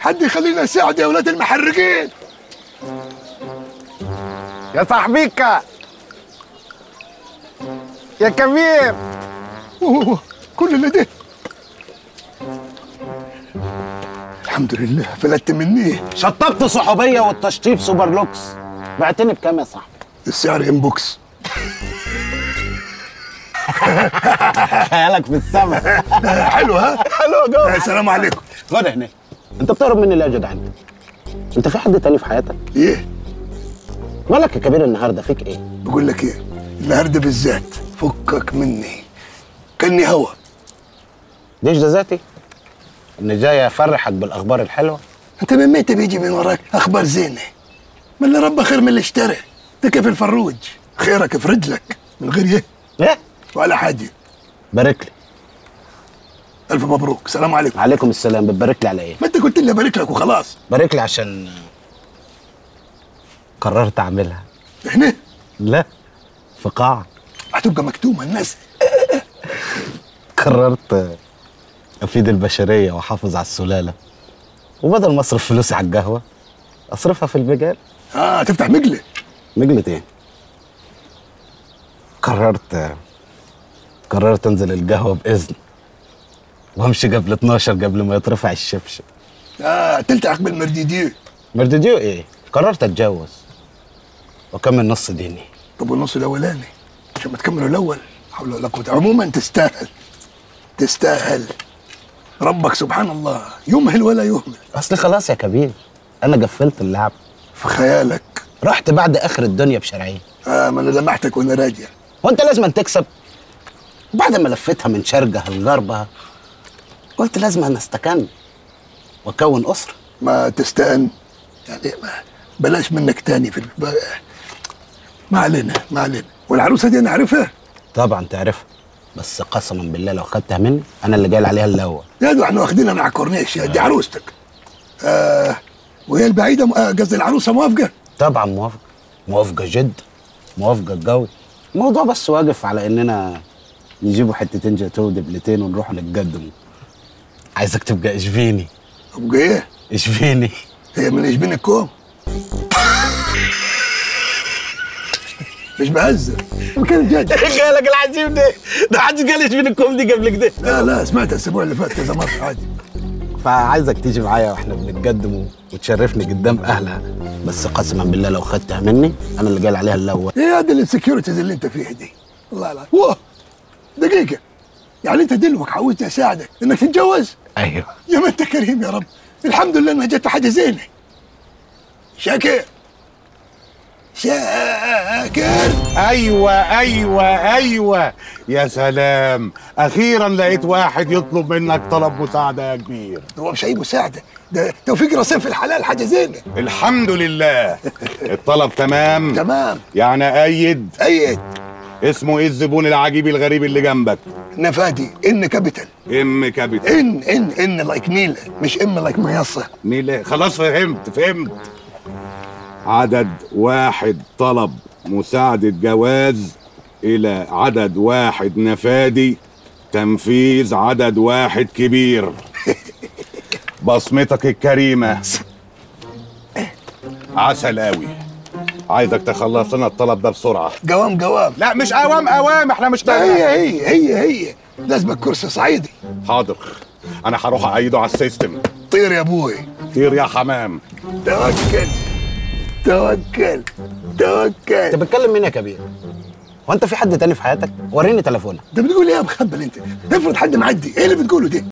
حد يخلينا نساعد يا ولاد المحرقين يا صاحبيكا يا كبير أوه، كل اللي ده الحمد لله فلت مني شطبت صحوبيه والتشطيب سوبر لوكس بعتني بكام يا صاحبي السعر انبوكس خيالك في السما حلو ها حلو جو السلام عليكم خد هنا انت بتهرب مني ليه يا جدع انت انت في حد تاني في حياتك ايه مالك يا كبير النهارده فيك ايه بقول لك ايه النهارده بالذات فكك مني كاني هوا ليش ده ذاتي ان جاي افرحك بالاخبار الحلوه انت من متى بيجي من وراك اخبار زينه ما اللي ربى خير من اللي اشترى ده كيف الفروج خيرك في رجلك من غير ايه ايه ولا حاجه بارك لي الف مبروك سلام عليكم عليكم السلام بتبارك لي على ايه ما انت قلت لي ابارك لك وخلاص بارك لي عشان قررت اعملها هنا لا في قاعه هتبقى مكتومه الناس قررت افيد البشريه واحافظ على السلاله وبدل ما اصرف فلوسي على القهوه اصرفها في المجال اه تفتح مقله مجلة ايه قررت قررت انزل القهوه باذن وامشي قبل 12 قبل ما يترفع الشبشب اه تلتحق بالمرديديه مردديو ايه قررت اتجوز واكمل نص ديني طب والنص الاولاني عشان ما تكملوا الاول حول ولا قوه عموما تستاهل تستاهل ربك سبحان الله يمهل ولا يهمل اصل خلاص يا كبير انا قفلت اللعب في خيالك رحت بعد اخر الدنيا بشرعيه آه ما انا لمحتك وانا راجع وانت لازم تكسب بعد ما لفتها من شرقها لغربها قلت لازم أنا استكن واكون اسره ما تستأن يعني ما بلاش منك تاني في الب... ما علينا ما علينا والعروسه دي انا عارفها طبعا تعرفها بس قسما بالله لو خدتها مني انا اللي جاي عليها الاول يا دو احنا واخدينها من على الكورنيش دي عروستك آه وهي البعيده م- آه، قصدي العروسه موافقه طبعا موافقه موافقه جد موافقه قوي الموضوع بس واقف على اننا نجيبوا حتتين جاتوه ودبلتين ونروح نتقدموا عايزك تبقى اشبيني ابقى ايه اشبيني هي من ايش الكوم مش بهزر بتكلم جد خيالك العجيب ده ده حد قال اشبيني الكوم دي قبل كده لا لا سمعتها الاسبوع اللي فات كذا مره عادي فعايزك تيجي معايا واحنا بنتقدم وتشرفني قدام اهلها بس قسما بالله لو خدتها مني انا اللي جاي عليها الاول ايه هذه الانسكيورتيز اللي انت فيها دي الله لا واه دقيقه يعني انت دلوك عاوزني اساعدك انك تتجوز ايوه يا ما انت كريم يا رب الحمد لله انها جت حاجه زينه شاكر شاكر ايوه ايوه ايوه يا سلام اخيرا لقيت واحد يطلب منك طلب مساعده يا كبير هو مش اي مساعده ده توفيق رصين في الحلال حاجه زينه الحمد لله الطلب تمام تمام يعني ايد ايد اسمه ايه الزبون العجيب الغريب اللي جنبك نفادي ان كابيتال ام كابيتال ان ان ان لايك نيل مش ام لايك ميصه نيل خلاص فهمت فهمت عدد واحد طلب مساعدة جواز إلى عدد واحد نفادي تنفيذ عدد واحد كبير بصمتك الكريمة عسل قوي عايزك تخلص لنا الطلب ده بسرعة قوام قوام لا مش قوام قوام احنا مش هي هي هي هي لازمك كرسي صعيدي حاضر انا هروح اعيده على السيستم طير يا ابوي طير يا حمام توكل توكل انت توكل بتكلم مين يا كبير هو انت في حد تاني في حياتك وريني تليفونك انت بتقول ايه يا مخبل انت افرض حد معدي ايه اللي بتقوله ده